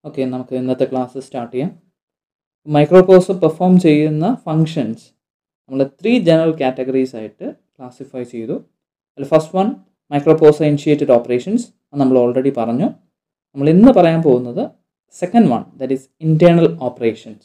Okay നമുക്ക് ഇന്നത്തെ class start ചെയ്യാം മൈക്രോപ്രോസർ പെർഫോം ചെയ്യുന്ന ഫങ്ഷൻസ് നമ്മൾ ത്രീ ജനറൽ കാറ്റഗറീസ് ആയിട്ട് ക്ലാസിഫൈ ചെയ്തു അതിൽ first one microprocessor initiated operations അത് നമ്മൾ ഓൾറെഡി പറഞ്ഞു നമ്മൾ ഇന്ന് പറയാൻ പോകുന്നത് second one that is internal operations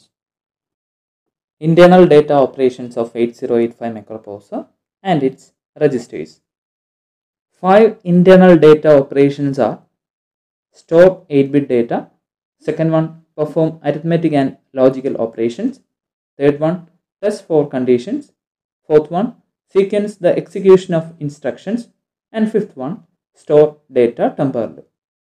internal data operations of 8085 microprocessor and its registers. Five internal data operations are store 8-bit data, second one perform arithmetic and logical operations, third one test for conditions, fourth one sequence the execution of instructions, and fifth one store data temporarily.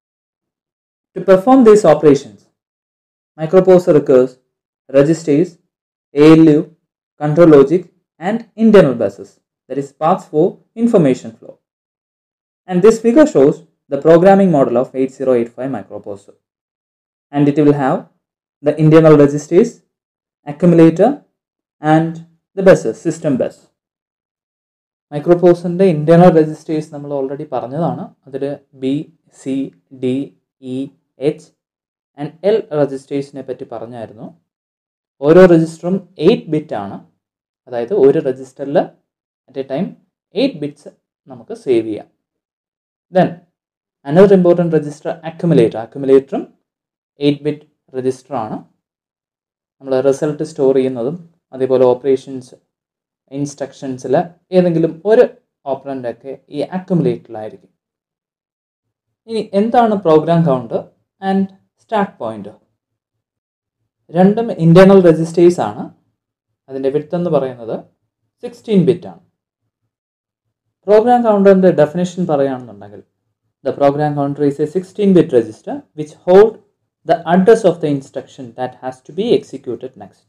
To perform these operations, microprocessor requires registers ALU, control logic, and internal buses, that is paths for information flow. And this figure shows the programming model of 8085 microprocessor. And it will have the internal registers, accumulator, and the buses, system bus. മൈക്രോപ്രോസറിൻ്റെ internal registers നമ്മൾ already പറഞ്ഞതാണ് അതിൽ B C D E H and L രജിസ്റ്റേഴ്സിനെ പറ്റി പറഞ്ഞായിരുന്നു ഓരോ രജിസ്റ്ററും eight bit ആണ് അതായത് ഒരു രജിസ്റ്ററിൽ at a time eight bits നമുക്ക് സേവ് ചെയ്യാം then another important register accumulator അക്യുമുലേറ്ററും എയ്റ്റ് ബിറ്റ് രജിസ്റ്റർ ആണ് നമ്മൾ റിസൾട്ട് സ്റ്റോർ ചെയ്യുന്നതും അതേപോലെ ഓപ്പറേഷൻസ് ഇൻസ്ട്രക്ഷൻസിൽ ഏതെങ്കിലും ഒരു ഓപ്പറൻ്റൊക്കെ ഈ അക്യുമുലേറ്ററിലായിരിക്കും ഇനി എന്താണ് program counter and stack pointer രണ്ടും ഇൻറ്റേർണൽ രജിസ്റ്റേഴ്സ് ആണ് അതിൻ്റെ വിഡ്ത്ത് എന്ന് പറയുന്നത് സിക്സ്റ്റീൻ ബിറ്റ് ആണ് പ്രോഗ്രാം കൗണ്ടറിൻ്റെ ഡെഫിനേഷൻ പറയുകയാണെന്നുണ്ടെങ്കിൽ the program counter is a sixteen bit register which hold the address of the instruction that has to be executed next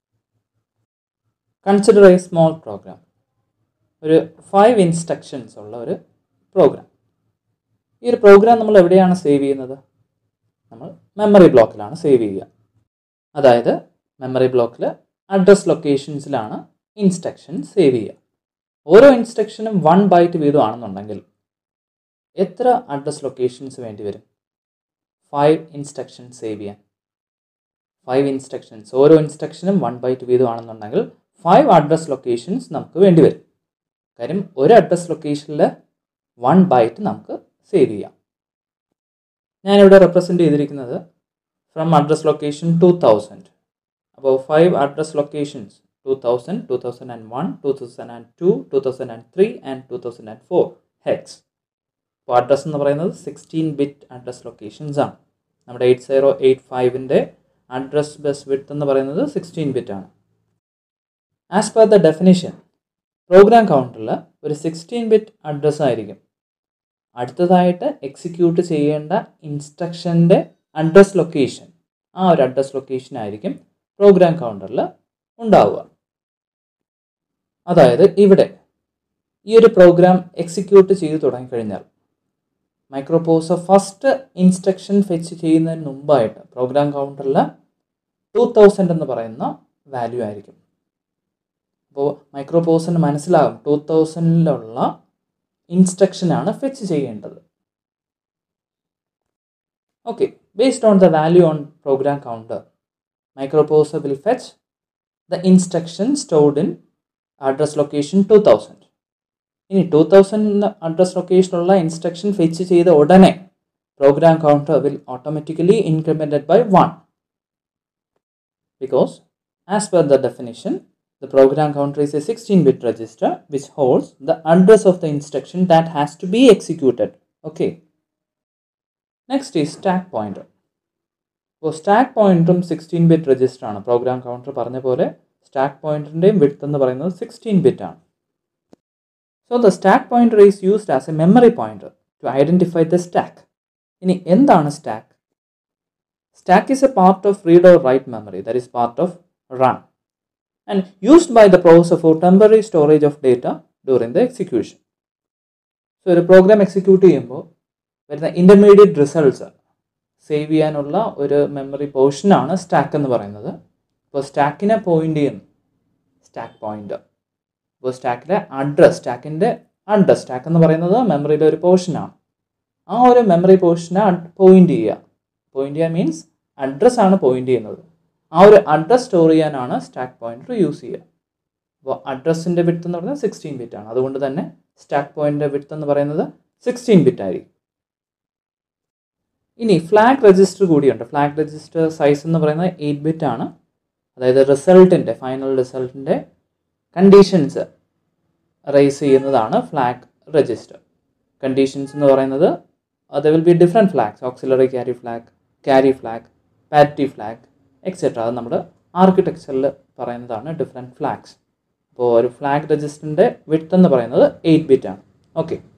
consider a small program ഒരു five instructions ഉള്ള ഒരു programme ഈ ഒരു programme നമ്മൾ എവിടെയാണ് save ചെയ്യുന്നത് നമ്മൾ മെമ്മറി ബ്ലോക്കിലാണ് സേവ് ചെയ്യുക അതായത് മെമ്മറി ബ്ലോക്കിൽ അഡ്രസ് ലൊക്കേഷൻസിലാണ് ഇൻസ്ട്രക്ഷൻ സേവ് ചെയ്യുക ഓരോ ഇൻസ്ട്രക്ഷനും വൺ ബൈറ്റ് വീതമാണെന്നുണ്ടെങ്കിൽ എത്ര അഡ്രസ് ലൊക്കേഷൻസ് വേണ്ടി വരും ഫൈവ് ഇൻസ്ട്രക്ഷൻ സേവ് ചെയ്യാൻ ഫൈവ് ഇൻസ്ട്രക്ഷൻസ് ഓരോ ഇൻസ്ട്രക്ഷനും വൺ ബൈറ്റ് വീതമാണെന്നുണ്ടെങ്കിൽ ഫൈവ് അഡ്രസ് ലൊക്കേഷൻസ് നമുക്ക് വേണ്ടി വരും കാര്യം ഒരു അഡ്രസ് ലൊക്കേഷനിൽ വൺ ബൈറ്റ് നമുക്ക് സേവ് ചെയ്യാം ഞാനിവിടെ റെപ്രസെൻ്റ് ചെയ്തിരിക്കുന്നത് from address location two thousand അപ്പോൾ five address locations two thousand two thousand and one two thousand and two two thousand and three and two thousand and four hex അപ്പോൾ address എന്ന് പറയുന്നത് sixteen bit address locations ആണ് നമ്മുടെ eight zero eight ഫൈവിൻ്റെ address bus width എന്ന് പറയുന്നത് sixteen bit ആണ് as per the definition program കൗണ്ടറിൽ ഒരു സിക്സ്റ്റീൻ ബിറ്റ് അഡ്രസ്സ് ആയിരിക്കും അടുത്തതായിട്ട് എക്സിക്യൂട്ട് ചെയ്യേണ്ട ഇൻസ്ട്രക്ഷൻ്റെ അഡ്രസ് ലൊക്കേഷൻ ആ ഒരു അഡ്രസ് ലൊക്കേഷൻ ആയിരിക്കും പ്രോഗ്രാം കൗണ്ടറിൽ ഉണ്ടാവുക അതായത് ഇവിടെ ഈ ഒരു പ്രോഗ്രാം എക്സിക്യൂട്ട് ചെയ്തു തുടങ്ങിക്കഴിഞ്ഞാൽ മൈക്രോപ്രോസർ ഫസ്റ്റ് ഇൻസ്ട്രക്ഷൻ ഫെച്ച് ചെയ്യുന്നതിന് മുമ്പായിട്ട് പ്രോഗ്രാം കൗണ്ടറിൽ ടു തൗസൻഡ് എന്ന് പറയുന്ന വാല്യൂ ആയിരിക്കും അപ്പോൾ മൈക്രോപ്രോസറിന് മനസ്സിലാകും ടു തൗസൻഡിലുള്ള ഇൻസ്ട്രക്ഷനാണ് ഫെച്ച് ചെയ്യേണ്ടത് okay based on the value on program counter microprocessor will fetch the instruction stored in address location 2000 ഇനി ടു തൗസൻഡ് അഡ്രസ് ലൊക്കേഷനുള്ള ഇൻസ്ട്രക്ഷൻ ഫെച്ച് ചെയ്ത ഉടനെ program counter will automatically incremented by one because as per the definition the program counter is a 16 bit register which holds the address of the instruction that has to be executed okay next ഈ stack pointer അപ്പോൾ stack പോയിന്ററും sixteen bit register ആണ് program counter പറഞ്ഞ പോലെ stack പോയിന്ററിൻ്റെയും width എന്ന് പറയുന്നത് sixteen bit ആണ് so the stack pointer is used as a memory pointer to identify the stack ഇനി എന്താണ് stack stack is a part of read or write memory that is part of RAM and used by the process for temporary storage of data during the execution so ഒരു program execute ചെയ്യുമ്പോൾ വരുന്ന intermediate results save ചെയ്യാനുള്ള ഒരു memory പോർഷനാണ് stack എന്ന് പറയുന്നത് അപ്പോൾ സ്റ്റാക്കിനെ പോയിന്റ് ചെയ്യുന്നു സ്റ്റാക്ക് പോയിൻ്റർ അപ്പോൾ സ്റ്റാക്കിലെ അഡ്രസ് സ്റ്റാക്കിൻ്റെ അഡ്രസ് സ്റ്റാക്ക് എന്ന് പറയുന്നത് മെമ്മറിയിലെ ഒരു പോർഷനാണ് ആ ഒരു മെമ്മറി പോർഷനെ പോയിന്റ് ചെയ്യുക പോയിന്റ് ചെയ്യുക മീൻസ് അഡ്രസ്സ് ആണ് പോയിന്റ് ചെയ്യുന്നത് ആ ഒരു അഡ്രസ് സ്റ്റോർ ചെയ്യാനാണ് സ്റ്റാക്ക് പോയിന്റർ യൂസ് ചെയ്യുക അപ്പോൾ അഡ്രസ്സിൻ്റെ വിട്ട് എന്ന് പറയുന്നത് സിക്സ്റ്റീൻ ബിറ്റ് ആണ് അതുകൊണ്ട് തന്നെ സ്റ്റാക്ക് പോയിന്റിൻ്റെ വിട്ട് എന്ന് പറയുന്നത് സിക്സ്റ്റീൻ ബിറ്റ് ആയിരിക്കും ഇനി ഫ്ലാഗ് രജിസ്റ്റർ കൂടിയുണ്ട് ഫ്ലാഗ് രജിസ്റ്റർ സൈസ് എന്ന് പറയുന്നത് എയ്റ്റ് ബിറ്റ് ആണ് അതായത് റിസൾട്ടിൻ്റെ ഫൈനൽ റിസൾട്ടിൻ്റെ കണ്ടീഷൻസ് റേസ് ചെയ്യുന്നതാണ് ഫ്ലാഗ് രജിസ്റ്റർ കണ്ടീഷൻസ് എന്ന് പറയുന്നത് അത് will be different flags auxiliary carry flag carry flag parity flag etcetera അത് നമ്മുടെ ആർക്കിടെക്ചറിൽ പറയുന്നതാണ് ഡിഫറെൻറ്റ് ഫ്ലാഗ്സ് അപ്പോൾ ഒരു ഫ്ലാഗ് രജിസ്റ്ററിൻ്റെ വിട്ട് എന്ന് പറയുന്നത് എയ്റ്റ് ബിറ്റ് ആണ് ഓക്കെ